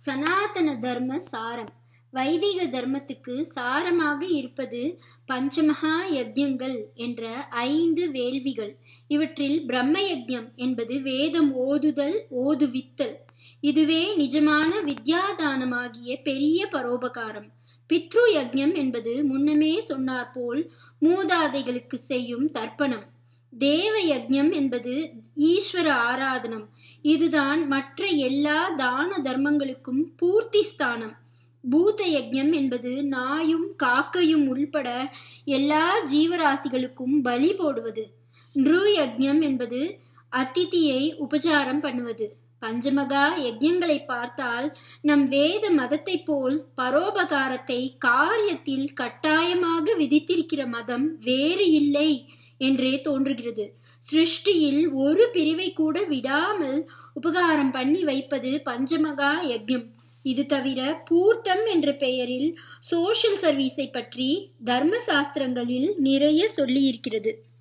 சனாதன தர்ம சாரம் வைதிக தர்மத்துக்கு சாரமாக இருப்பது பஞ்சமகா யஜ்யங்கள் என்ற ஐந்து வேள்விகள் இவற்றில் பிரம்ம யஜ்யம் என்பது வேதம் ஓதுதல் ஓதுவித்தல் இதுவே நிஜமான வித்யாதானமாகிய பெரிய பரோபகாரம் பித்ரு யஜ்யம் என்பது முன்னமே சொன்னார் போல் மூதாதைகளுக்கு செய்யும் தர்ப்பணம் தேவ யஜ்யம் என்பது ஈஸ்வர ஆராதனம் இதுதான் மற்ற எல்லா தான தர்மங்களுக்கும் பூர்த்தி ஸ்தானம் பூத யஜ்யம் என்பது நாயும் காக்கையும் உள்பட எல்லா ஜீவராசிகளுக்கும் பலி போடுவது நிரு யஜ்யம் என்பது அதிதியை உபச்சாரம் பண்ணுவது பஞ்சமகா யஜ்யங்களை பார்த்தால் நம் வேத மதத்தை போல் பரோபகாரத்தை காரியத்தில் கட்டாயமாக விதித்திருக்கிற மதம் வேறு இல்லை என்றே தோன்றுகிறது சிருஷ்டியில் ஒரு பிரிவை கூட விடாமல் உபகாரம் பண்ணி வைப்பது பஞ்சமகா யஜ்யம் இது தவிர பூர்த்தம் என்ற பெயரில் சோஷியல் சர்வீஸை பற்றி தர்ம சாஸ்திரங்களில் நிறைய சொல்லி இருக்கிறது